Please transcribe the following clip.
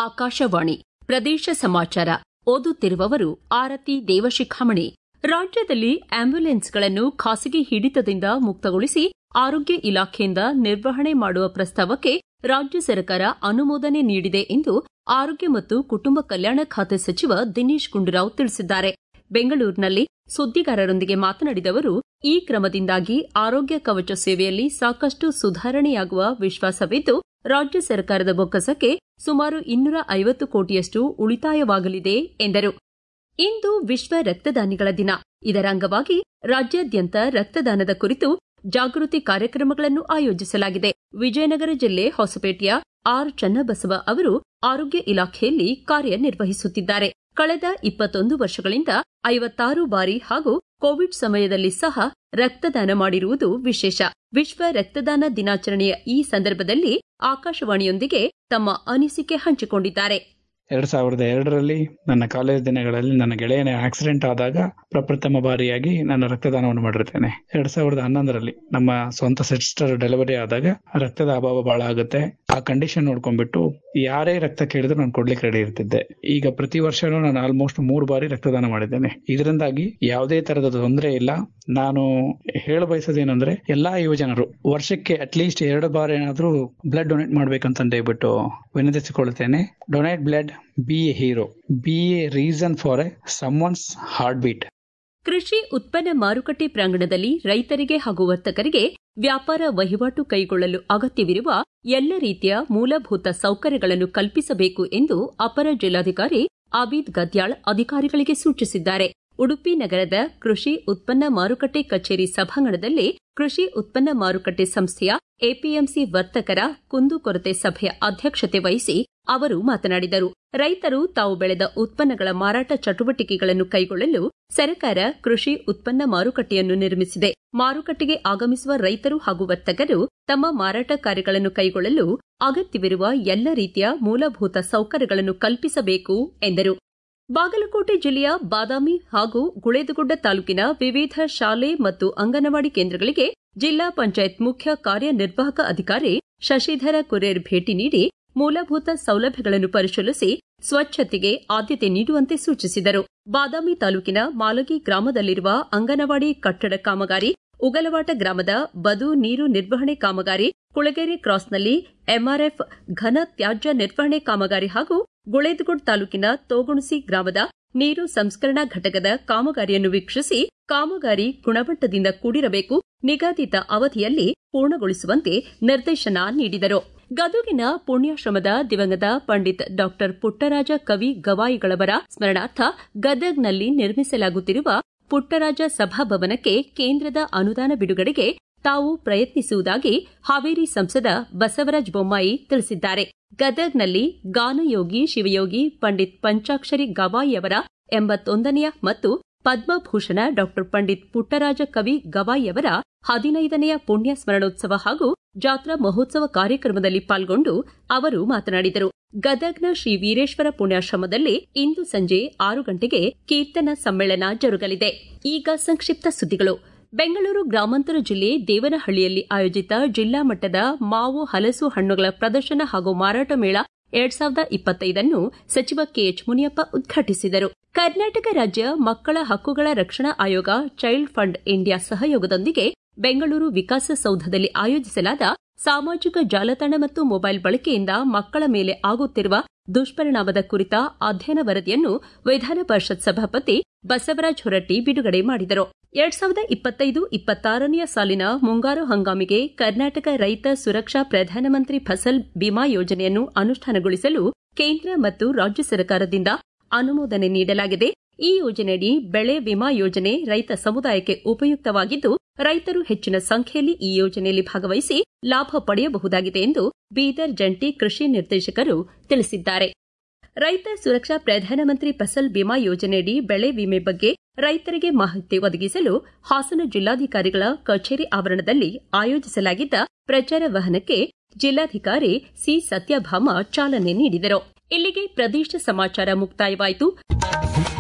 ಆಕಾಶವಾಣಿ ಪ್ರದೇಶ ಸಮಾಚಾರ ಓದುತ್ತಿರುವವರು ಆರತಿ ದೇವಶಿಖಾಮಣಿ ರಾಜ್ಯದಲ್ಲಿ ಆಂಬ್ಯುಲೆನ್ಸ್ಗಳನ್ನು ಖಾಸಗಿ ಹಿಡಿತದಿಂದ ಮುಕ್ತಗೊಳಿಸಿ ಆರೋಗ್ಯ ಇಲಾಖೆಯಿಂದ ನಿರ್ವಹಣೆ ಮಾಡುವ ಪ್ರಸ್ತಾವಕ್ಕೆ ರಾಜ್ಯ ಸರ್ಕಾರ ಅನುಮೋದನೆ ನೀಡಿದೆ ಎಂದು ಆರೋಗ್ಯ ಮತ್ತು ಕುಟುಂಬ ಕಲ್ಯಾಣ ಖಾತೆ ಸಚಿವ ದಿನೇಶ್ ಗುಂಡೂರಾವ್ ತಿಳಿಸಿದ್ದಾರೆ ಬೆಂಗಳೂರಿನಲ್ಲಿ ಸುದ್ದಿಗಾರರೊಂದಿಗೆ ಮಾತನಾಡಿದ ಅವರು ಈ ಕ್ರಮದಿಂದಾಗಿ ಆರೋಗ್ಯ ಕವಚ ಸೇವೆಯಲ್ಲಿ ಸಾಕಷ್ಟು ಸುಧಾರಣೆಯಾಗುವ ವಿಶ್ವಾಸವಿದ್ದು ರಾಜ್ಯ ಸರ್ಕಾರದ ಬೊಕ್ಕಸಕ್ಕೆ ಸುಮಾರು ಇನ್ನೂರ ಐವತ್ತು ಕೋಟಿಯಷ್ಟು ಉಳಿತಾಯವಾಗಲಿದೆ ಎಂದರು ಇಂದು ವಿಶ್ವ ರಕ್ತದಾನಿಗಳ ದಿನ ಇದರ ಅಂಗವಾಗಿ ರಾಜ್ಯಾದ್ಯಂತ ರಕ್ತದಾನದ ಕುರಿತು ಜಾಗೃತಿ ಕಾರ್ಯಕ್ರಮಗಳನ್ನು ಆಯೋಜಿಸಲಾಗಿದೆ ವಿಜಯನಗರ ಜಿಲ್ಲೆ ಹೊಸಪೇಟೆಯ ಆರ್ ಚನ್ನಬಸವ ಅವರು ಆರೋಗ್ಯ ಇಲಾಖೆಯಲ್ಲಿ ಕಾರ್ಯನಿರ್ವಹಿಸುತ್ತಿದ್ದಾರೆ ಕಳೆದ ಇಪ್ಪತ್ತೊಂದು ವರ್ಷಗಳಿಂದ ಐವತ್ತಾರು ಬಾರಿ ಹಾಗೂ ಕೋವಿಡ್ ಸಮಯದಲ್ಲಿ ಸಹ ರಕ್ತದಾನ ಮಾಡಿರುವುದು ವಿಶೇಷ ವಿಶ್ವ ರಕ್ತದಾನ ದಿನಾಚರಣೆಯ ಈ ಸಂದರ್ಭದಲ್ಲಿ ಆಕಾಶವಾಣಿಯೊಂದಿಗೆ ತಮ್ಮ ಅನಿಸಿಕೆ ಹಂಚಿಕೊಂಡಿದ್ದಾರೆ ಎರಡ್ ಸಾವಿರದ ಎರಡರಲ್ಲಿ ನನ್ನ ಕಾಲೇಜ್ ದಿನಗಳಲ್ಲಿ ನನ್ನ ಗೆಳೆಯನ ಆಕ್ಸಿಡೆಂಟ್ ಆದಾಗ ಪ್ರಪ್ರಥಮ ಬಾರಿಯಾಗಿ ನಾನು ರಕ್ತದಾನವನ್ನು ಮಾಡಿರ್ತೇನೆ ಎರಡ್ ಸಾವಿರದ ಹನ್ನೊಂದರಲ್ಲಿ ನಮ್ಮ ಸ್ವಂತ ಸಿಸ್ಟರ್ ಡೆಲಿವರಿ ಆದಾಗ ರಕ್ತದ ಅಭಾವ ಬಹಳ ಆಗುತ್ತೆ ಆ ಕಂಡೀಷನ್ ನೋಡ್ಕೊಂಡ್ಬಿಟ್ಟು ಯಾರೇ ರಕ್ತ ಕೇಳಿದ್ರು ನಾನು ಕೊಡ್ಲಿಕ್ಕೆ ರೆಡಿ ಇರ್ತಿದ್ದೆ ಈಗ ಪ್ರತಿ ವರ್ಷನೂ ನಾನು ಆಲ್ಮೋಸ್ಟ್ ಮೂರು ಬಾರಿ ರಕ್ತದಾನ ಮಾಡಿದ್ದೇನೆ ಇದರಿಂದಾಗಿ ಯಾವುದೇ ತರದ ತೊಂದರೆ ಇಲ್ಲ ನಾನು ಹೇಳ ಬಯಸೋದೇನೆಂದ್ರೆ ಎಲ್ಲಾ ಯುವಜನರು ವರ್ಷಕ್ಕೆ ಅಟ್ಲೀಸ್ಟ್ ಎರಡು ಬಾರಿ ಏನಾದ್ರೂ ಬ್ಲಡ್ ಡೊನೇಟ್ ಮಾಡ್ಬೇಕಂತ ಹೇಳ್ಬಿಟ್ಟು ವಿನಂತಿಸಿಕೊಳ್ಳುತ್ತೇನೆ donate blood be a hero be a reason for a someone's heart beat ಕೃಷಿ ಉತ್ಪನ್ನ ಮಾರುಕಟ್ಟೆ ಪ್ರಾಂಗಣದಲ್ಲಿ ರೈತರಿಗೆ ಹಾಗೂ ವರ್ತಕರಿಗೆ ವ್ಯಾಪಾರ ವಹಿವಾಟು ಕೈಗೊಳ್ಳಲು ಅಗತ್ಯವಿರುವ ಎಲ್ಲ ರೀತಿಯ ಮೂಲಭೂತ ಸೌಕರ್ಯಗಳನ್ನು ಕಲ್ಪಿಸಬೇಕು ಎಂದು ಅಪರ ಜಿಲ್ಲಾಧಿಕಾರಿ ಆಬೀದ್ ಗದ್ಯಾಳ್ ಅಧಿಕಾರಿಗಳಿಗೆ ಸೂಚಿಸಿದ್ದಾರೆ ಉಡುಪಿ ನಗರದ ಕೃಷಿ ಉತ್ಪನ್ನ ಮಾರುಕಟ್ಟೆ ಕಚೇರಿ ಸಭಾಂಗಣದಲ್ಲಿ ಕೃಷಿ ಉತ್ಪನ್ನ ಮಾರುಕಟ್ಟೆ ಸಂಸ್ಥೆಯ ಎಪಿಎಂಸಿ ವರ್ತಕರ ಕುಂದುಕೊರತೆ ಸಭೆಯ ಅಧ್ಯಕ್ಷತೆ ವಹಿಸಿ ಅವರು ಮಾತನಾಡಿದರು ರೈತರು ತಾವು ಬೆಳೆದ ಉತ್ಪನ್ನಗಳ ಮಾರಾಟ ಚಟುವಟಿಕೆಗಳನ್ನು ಕೈಗೊಳ್ಳಲು ಸರ್ಕಾರ ಕೃಷಿ ಉತ್ಪನ್ನ ಮಾರುಕಟ್ಟೆಯನ್ನು ನಿರ್ಮಿಸಿದೆ ಮಾರುಕಟ್ಟೆಗೆ ಆಗಮಿಸುವ ರೈತರು ಹಾಗೂ ವರ್ತಕರು ತಮ್ಮ ಮಾರಾಟ ಕಾರ್ಯಗಳನ್ನು ಕೈಗೊಳ್ಳಲು ಅಗತ್ಯವಿರುವ ಎಲ್ಲ ರೀತಿಯ ಮೂಲಭೂತ ಸೌಕರ್ಯಗಳನ್ನು ಕಲ್ಪಿಸಬೇಕು ಎಂದರು ಬಾಗಲಕೋಟೆ ಜಿಲ್ಲೆಯ ಬಾದಾಮಿ ಹಾಗೂ ಗುಳೇದಗುಡ್ಡ ತಾಲೂಕಿನ ವಿವಿಧ ಶಾಲೆ ಮತ್ತು ಅಂಗನವಾಡಿ ಕೇಂದ್ರಗಳಿಗೆ ಜಿಲ್ಲಾ ಪಂಚಾಯತ್ ಮುಖ್ಯ ಕಾರ್ಯನಿರ್ವಾಹಕ ಅಧಿಕಾರಿ ಶಶಿಧರ ಕುರೇರ್ ಭೇಟಿ ನೀಡಿ ಮೂಲಭೂತ ಸೌಲಭ್ಯಗಳನ್ನು ಪರಿಶೀಲಿಸಿ ಸ್ವಚ್ಛತೆಗೆ ಆದ್ಯತೆ ನೀಡುವಂತೆ ಸೂಚಿಸಿದರು ಬಾದಾಮಿ ತಾಲೂಕಿನ ಮಾಲಗಿ ಗ್ರಾಮದಲ್ಲಿರುವ ಅಂಗನವಾಡಿ ಕಟ್ಟಡ ಕಾಮಗಾರಿ ಉಗಲವಾಟ ಗ್ರಾಮದ ಬದು ನೀರು ನಿರ್ವಹಣೆ ಕಾಮಗಾರಿ ಕುಳಗೇರಿ ಕ್ರಾಸ್ನಲ್ಲಿ ಎಂಆರ್ಎಫ್ ಘನ ತ್ಯಾಜ್ಯ ನಿರ್ವಹಣೆ ಕಾಮಗಾರಿ ಹಾಗೂ ಗುಳೇದಗುಡ್ ತಾಲೂಕಿನ ತೋಗುಣಸಿ ಗ್ರಾಮದ ನೀರು ಸಂಸ್ಕರಣಾ ಘಟಕದ ಕಾಮಗಾರಿಯನ್ನು ವೀಕ್ಷಿಸಿ ಕಾಮಗಾರಿ ಗುಣಮಟ್ಟದಿಂದ ಕೂಡಿರಬೇಕು ನಿಗದಿತ ಅವಧಿಯಲ್ಲಿ ಪೂರ್ಣಗೊಳಿಸುವಂತೆ ನಿರ್ದೇಶನ ನೀಡಿದರು ಗದುಗಿನ ಪುಣ್ಯಾಶ್ರಮದ ದಿವಂಗತ ಪಂಡಿತ್ ಡಾ ಪುಟ್ಟರಾಜ ಕವಿ ಗವಾಯಿಗಳವರ ಸ್ಮರಣಾರ್ಥ ಗದಗ್ನಲ್ಲಿ ನಿರ್ಮಿಸಲಾಗುತ್ತಿರುವ ಪುಟ್ಟರಾಜ ಸಭಾಭವನಕ್ಕೆ ಕೇಂದ್ರದ ಅನುದಾನ ಬಿಡುಗಡೆಗೆ ತಾವು ಪ್ರಯತ್ನಿಸುವುದಾಗಿ ಹಾವೇರಿ ಸಂಸದ ಬಸವರಾಜ ಬೊಮ್ಮಾಯಿ ತಿಳಿಸಿದ್ದಾರೆ ಗದಗ್ನಲ್ಲಿ ಗಾನಯೋಗಿ ಶಿವಯೋಗಿ ಪಂಡಿತ್ ಪಂಚಾಕ್ಷರಿ ಗವಾಯಿಯವರ ಎಂಬತ್ತೊಂದನೆಯ ಮತ್ತು ಪದ್ಮಭೂಷಣ ಡಾ ಪಂಡಿತ್ ಪುಟ್ಟರಾಜ ಕವಿ ಗವಾಯಿಯವರ ಹದಿನೈದನೆಯ ಪುಣ್ಯ ಸ್ಮರಣೋತ್ಸವ ಹಾಗೂ ಜಾತ್ರಾ ಮಹೋತ್ಸವ ಕಾರ್ಯಕ್ರಮದಲ್ಲಿ ಪಾಲ್ಗೊಂಡು ಅವರು ಮಾತನಾಡಿದರು ಗದಗ್ನ ಶ್ರೀ ವೀರೇಶ್ವರ ಪುಣ್ಯಾಶ್ರಮದಲ್ಲಿ ಇಂದು ಸಂಜೆ ಆರು ಗಂಟೆಗೆ ಕೀರ್ತನ ಸಮ್ಮೇಳನ ಜರುಗಲಿದೆ ಈಗ ಸಂಕ್ಷಿಪ್ತ ಸುದ್ದಿಗಳು ಬೆಂಗಳೂರು ಗ್ರಾಮಾಂತರ ಜಿಲ್ಲೆ ದೇವನಹಳ್ಳಿಯಲ್ಲಿ ಆಯೋಜಿತ ಜಿಲ್ಲಾ ಮಟ್ಟದ ಮಾವು ಹಲಸು ಹಣ್ಣುಗಳ ಪ್ರದರ್ಶನ ಹಾಗೂ ಮಾರಾಟ ಮೇಳ ಎರಡ್ ಸಾವಿರದ ಇಪ್ಪತ್ತೈದನ್ನು ಸಚಿವ ಕೆಎಚ್ ಮುನಿಯಪ್ಪ ಉದ್ಘಾಟಿಸಿದರು ಕರ್ನಾಟಕ ರಾಜ್ಯ ಮಕ್ಕಳ ಹಕ್ಕುಗಳ ರಕ್ಷಣಾ ಆಯೋಗ ಚೈಲ್ಡ್ ಫಂಡ್ ಇಂಡಿಯಾ ಸಹಯೋಗದೊಂದಿಗೆ ಬೆಂಗಳೂರು ವಿಕಾಸಸೌಧದಲ್ಲಿ ಆಯೋಜಿಸಲಾದ ಸಾಮಾಜಿಕ ಜಾಲತಾಣ ಮತ್ತು ಮೊಬೈಲ್ ಬಳಕೆಯಿಂದ ಮಕ್ಕಳ ಮೇಲೆ ಆಗುತ್ತಿರುವ ದುಷ್ಪರಿಣಾಮದ ಕುರಿತ ಅಧ್ಯಯನ ವರದಿಯನ್ನು ವಿಧಾನ ಪರಿಷತ್ ಸಭಾಪತಿ ಬಸವರಾಜ ಹೊರಟ್ಟಿ ಬಿಡುಗಡೆ ಮಾಡಿದರು ಎರಡ್ ಸಾವಿರದ ಇಪ್ಪತ್ತೈದು ಇಪ್ಪತ್ತಾರನೆಯ ಸಾಲಿನ ಮುಂಗಾರು ಹಂಗಾಮಿಗೆ ಕರ್ನಾಟಕ ರೈತ ಸುರಕ್ಷಾ ಪ್ರಧಾನಮಂತ್ರಿ ಫಸಲ್ ಬಿಮಾ ಯೋಜನೆಯನ್ನು ಅನುಷ್ಠಾನಗೊಳಿಸಲು ಕೇಂದ್ರ ಮತ್ತು ರಾಜ್ಯ ಸರ್ಕಾರದಿಂದ ಅನುಮೋದನೆ ನೀಡಲಾಗಿದೆ ಈ ಯೋಜನೆಯಡಿ ಬೆಳೆ ವಿಮಾ ಯೋಜನೆ ರೈತ ಸಮುದಾಯಕ್ಕೆ ಉಪಯುಕ್ತವಾಗಿದ್ದು ರೈತರು ಹೆಚ್ಚಿನ ಸಂಖ್ಯೆಯಲ್ಲಿ ಈ ಯೋಜನೆಯಲ್ಲಿ ಭಾಗವಹಿಸಿ ಲಾಭ ಪಡೆಯಬಹುದಾಗಿದೆ ಎಂದು ಬೀದರ್ ಜಂಟಿ ಕೃಷಿ ನಿರ್ದೇಶಕರು ತಿಳಿಸಿದ್ದಾರೆ ರೈತ ಸುರಕ್ಷಾ ಪ್ರಧಾನಮಂತ್ರಿ ಫಸಲ್ ಬಿಮಾ ಯೋಜನೆಯಡಿ ಬೆಳೆ ವಿಮೆ ಬಗ್ಗೆ ರೈತರಿಗೆ ಮಾಹಿತಿ ಒದಗಿಸಲು ಹಾಸನ ಜಿಲ್ಲಾಧಿಕಾರಿಗಳ ಕಚೇರಿ ಆವರಣದಲ್ಲಿ ಆಯೋಜಿಸಲಾಗಿದ್ದ ಪ್ರಚಾರ ವಾಹನಕ್ಕೆ ಜಿಲ್ಲಾಧಿಕಾರಿ ಸಿ ಸತ್ಯಭಾಮ ಚಾಲನೆ ನೀಡಿದರು ಇಲ್ಲಿಗೆ ಪ್ರದೇಶ ಸಮಾಚಾರ ಮುಕ್ತಾಯವಾಯಿತು